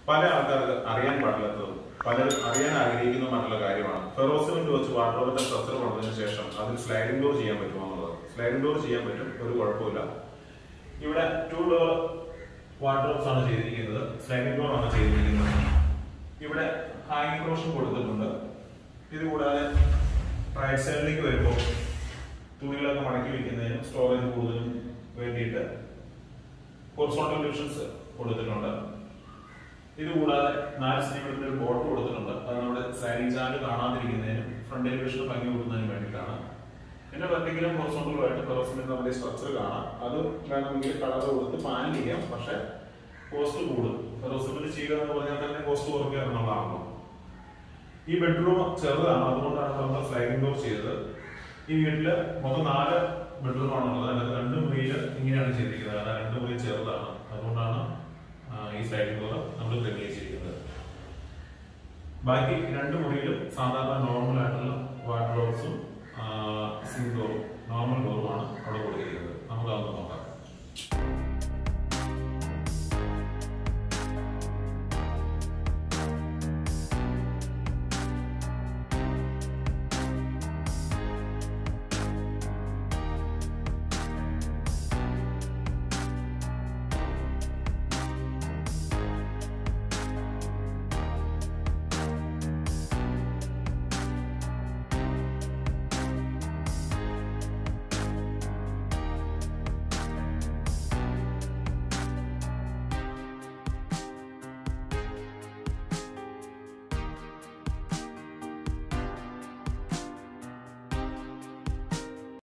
പല ആൾക്കാർക്ക് അറിയാൻ പാടില്ലാത്തതും പലരും അറിയാൻ ആഗ്രഹിക്കുന്നതുമായിട്ടുള്ള കാര്യമാണ് ഫെറോസിമെന്റ് വെച്ച് വാട്ടറോബിന്റെ സ്ട്രക്ചർ കൊണ്ടതിന് ശേഷം അതിൽ സ്ലൈഡിംഗ് ഡോർ ചെയ്യാൻ പറ്റുമോ എന്നുള്ളത് സ്ലൈഡിംഗ് ഡോർ ചെയ്യാൻ പറ്റും ഒരു കുഴപ്പമില്ല ഇവിടെ ടു ഡോർ വാട്ടറോബ്സ് ആണ് ചെയ്തിരിക്കുന്നത് സ്ലൈഡിംഗ് ഡോർ ആണ് ചെയ്തിരിക്കുന്നത് ഇവിടെ ഹാങ്ങിങ് ക്രോഷൻ കൊടുത്തിട്ടുണ്ട് ഇത് കൂടാതെ റൈറ്റ് സൈഡിലേക്ക് വരുമ്പോൾ തുണികളൊക്കെ മടക്കി വെക്കുന്നതിനും സ്റ്റോറേജ് കൂടുതലും വേണ്ടിയിട്ട് ഹൊറിസോണ്ടൽ ഡിവിഷൻസ് കൊടുത്തിട്ടുണ്ട് ഇത് കൂടാതെ നാല് സെന്റിമീറ്ററിന്റെ ഒരു ബോട്ട് കൊടുത്തിട്ടുണ്ട് അത് നമ്മുടെ സ്ലൈഡിംഗ് ചാനൽ കാണാതിരിക്കുന്നതിനും ഫ്രണ്ട് എലിവേഷൻ ഭംഗി കൊടുക്കുന്നതിനും വേണ്ടിയിട്ടാണ് പിന്നെ വെർട്ടിക്കലും ഹൊറിസോണ്ടലുമായിട്ട് ഫെറോസിമെന്റ് നമ്മുടെ സ്ട്രക്ചർ കാണാം അത് വേണമെങ്കിൽ കളർ കൊടുത്ത് പാൻ ചെയ്യാം പക്ഷെ കോസ്റ്റ് കൂടും ഫെറോസിമെന്റ് ചെയ്യുക എന്ന് പറഞ്ഞാൽ തന്നെ കോസ്റ്റ് കുറയ്ക്കുക എന്നുള്ളതാണല്ലോ ഈ ബെഡ്റൂം ചെറുതാണ് അതുകൊണ്ടാണ് നമ്മൾ സ്ലൈഡിംഗ് ഡോർ ചെയ്തത് ഈ വീട്ടില് മൊത്തം നാല് ബെഡ്റൂം ആണുള്ളത് അതിനകത്ത് രണ്ട് മുറിയിൽ ഇങ്ങനെയാണ് ചെയ്തിരിക്കുന്നത് കാരണം രണ്ട് മുറി ചെറുതാണ് അതുകൊണ്ടാണ് ആ, ഈ സ്ലൈഡിംഗ് ഡോർ നമ്മൾ ക്രമീകരിച്ചിരിക്കുന്നത് ബാക്കി രണ്ട് മുറിയിലും സാധാരണ നോർമൽ ആയിട്ടുള്ള വാട്ടർ ഡോർസും സിങ്ക് ഡോറും നോർമൽ ഡോറുമാണ് അവിടെ കൊടുത്തിരിക്കുന്നത് നമുക്ക് അതൊന്ന് നോക്കാം